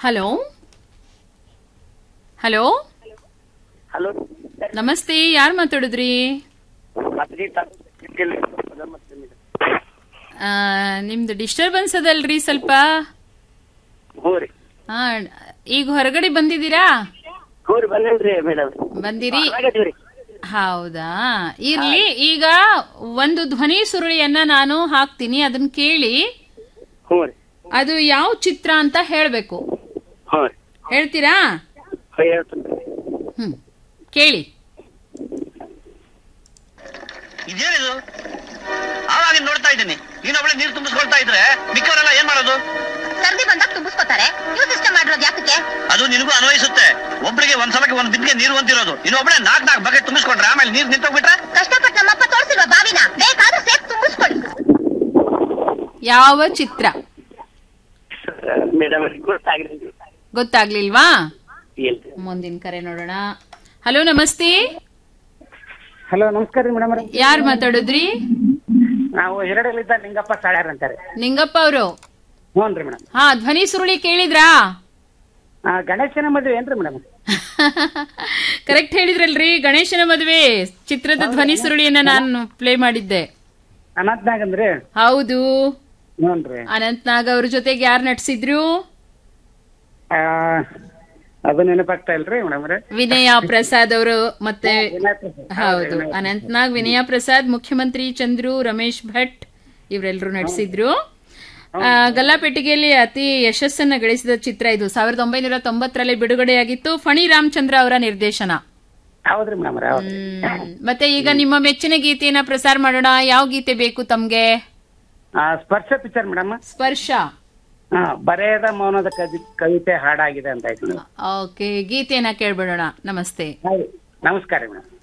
Hello hello hello ನಮಸ್ತೆ ಯಾರು ಮಾತಾಡಿದ್ರಿ ಮತ್ತೆ ಆ, ನಿಮ್ದು ಡಿಸ್ಟರ್ಬೆನ್ಸ್ ಅದಲ್ರಿ ಸ್ವಲ್ಪ ಹ್ಞೂ ರೀ ಆ, ಈಗ ಹೊರಗಡೆ ಬಂದಿದ್ದೀರಾ ಹ್ಞೂ ರೀ ಬಂದೇನ್ರಿ ಮೇಡಮ್ ಬಂದಿರಿ ಆಗತ್ತೀವಿ ಹೌದಾ ಇರ್ಲಿ ಈಗ ಒಂದು ಧ್ವನಿ ಸುರುಳಿಯನ್ನ ನಾನು ಹಾಕ್ತೀನಿ ಅದನ್ನ ಕೇಳಿ ಹ್ಞೂ ರೀ ಅದು ಯಾವ ಚಿತ್ರ ಅಂತ ಹೇಳ್ಬೇಕು ಹ್ಞೂ ರೀ ಹೇಳ್ತೀರಾ ಹ್ಞೂ ಹೇಳ್ತೀನಿ ಹ್ಮ್ ಕೇಳಿ ಇದೇನಿದು ಆವಾಗ ನೋಡ್ತಾ ಇದ್ದೀನಿ ನೀನೊಬ್ಳೆ ನೀರು ತುಂಬಿಸ್ಕೊಳ್ತಾ ಇದ್ರೆ ಮಿಕ್ಕವರೆಲ್ಲ ಏನ್ ಮಾಡೋದು ಸರ್ದಿ ಬಂದಾಗ ತುಂಬಿಸ್ಕೊತಾರೆ ನೀವು ಸಿಸ್ಟಮ್ ಮಾಡಿರೋದು ಯಾಕೆ ಅದು ನಿನಗೂ ಅನ್ವಯಿಸುತ್ತೆ ಒಬ್ರಿಗೆ ಒಂದ್ ಸಲಕ್ಕೆ ಒಂದ್ ಬಿಂದಿಗೆ ನೀರು ಅಂತಿರೋದು ಇನ್ನೊಬ್ಳೆ ನಾಲ್ಕ್ ನಾಲ್ಕು ಬಕೆಟ್ ತುಂಬಿಸ್ಕೊಂಡ್ರೆ ಆಮೇಲೆ ನೀರ್ ನಿಂತೋಗ್ಬಿಟ್ರೆ ಕಷ್ಟಪಟ್ಟು ನಮ್ಮಪ್ಪ ತೋರಿಸಿಲ್ವ ಬಾವಿನ ಬೇಕಾದ್ರೆ ಸೇಫ್ ತುಂಬಿಸ್ಕೊಳ್ಳಿ ಯಾವ ಚಿತ್ರ ಮೇಡಮ್ ಗೊತ್ತಾಗ್ರಿ ಗೊತ್ತಾಗ್ಲಿಲ್ವಾ ಇಲ್ರಿ ಮುಂದಿನ ಕರೆ ನೋಡೋಣ ಹಲೋ ನಮಸ್ತೆ ಹಲೋ ನಮಸ್ಕಾರ ರೀ ಮೇಡಮ್ ಯಾರು ಮಾತಾಡಿದ್ರಿ ನಾವು ಹಿರಡಲಿದ್ದ ಲಿಂಗಪ್ಪ ಸಾಳ್ಯಾರ ಅಂತಾರೆ ನಿಂಗಪ್ಪ ಅವರು ಹ್ಞೂ ರೀ ಮೇಡಮ್ ಹಾ ಧ್ವನಿ ಸುರುಳಿ ಕೇಳಿದ್ರಾ ಗಣೇಶನ ಮದುವೆ ಏನ್ರಿ ಮೇಡಮ್ ಕರೆಕ್ಟ್ ಹೇಳಿದ್ರಲ್ರಿ ಗಣೇಶನ ಮದುವೆ ಚಿತ್ರದ ಧ್ವನಿ ಸುರುಳಿಯನ್ನ ನಾನು ಪ್ಲೇ ಮಾಡಿದ್ದೆ ಅನಂತ್ನಾಗ್ ಅಂದ್ರಿ ಹೌದು ಹ್ಞೂ ರೀ ಅನಂತ್ ನಾಗ್ ಅವ್ರ ಜೊತೆಗೆ ಯಾರು ನಟಿಸಿದ್ರು ಆ, ಅದು ನೆನಪಾಗ್ತಾ ಇಲ್ರಿ ಮೇಡಮ್ ರೀ ವಿನಯ ಪ್ರಸಾದ್ ಅವರು ಮತ್ತೆ ವಿನಯ್ ಪ್ರಸಾದ್. ಹೌದು ಅನಂತ್ ನಾಗ್ ವಿನಯ ಪ್ರಸಾದ್ ಮುಖ್ಯಮಂತ್ರಿ ಚಂದ್ರು ರಮೇಶ್ ಭಟ್ ಇವರೆಲ್ಲರೂ ನಟಿಸಿದ್ರು ಆ, ಗಲ್ಲಾಪೆಟ್ಟಿಗೆಯಲ್ಲಿ ಅತಿ ಯಶಸ್ಸನ್ನ ಗಳಿಸಿದ ಚಿತ್ರ ಇದು ಸಾವಿರದ ಒಂಬೈನೂರ ತೊಂಬತ್ತರಲ್ಲಿ ಬಿಡುಗಡೆಯಾಗಿತ್ತು ಫಣಿ ರಾಮಚಂದ್ರ ಅವರ ನಿರ್ದೇಶನ ಹೌದ್ರಿ ಮೇಡಮ್ ರೀ ಹೌದು ಹ್ಮ್. ಮತ್ತೆ ಈಗ ನಿಮ್ಮ ಮೆಚ್ಚಿನ ಗೀತೆಯನ್ನ ಪ್ರಸಾರ ಮಾಡೋಣ ಯಾವ ಗೀತೆ ಬೇಕು ತಮ್ಗೆ ಆ, ಸ್ಪರ್ಶ ಪಿಕ್ಚರ್ ಮೇಡಮ್ ಸ್ಪರ್ಶ ಹಾ ಬರೆಯದ ಮೌನದ ಕವಿ- ಕವಿತೆ ಹಾಡಾಗಿದೆ ಅಂತ ಆಯ್ತು ಮೇಡಮ್ ಓಕೆ ಗೀತೆಯನ್ನ ಕೇಳ್ಬಿಡೋಣ ನಮಸ್ತೆ ನಮಸ್ಕಾರ ಮೇಡಮ್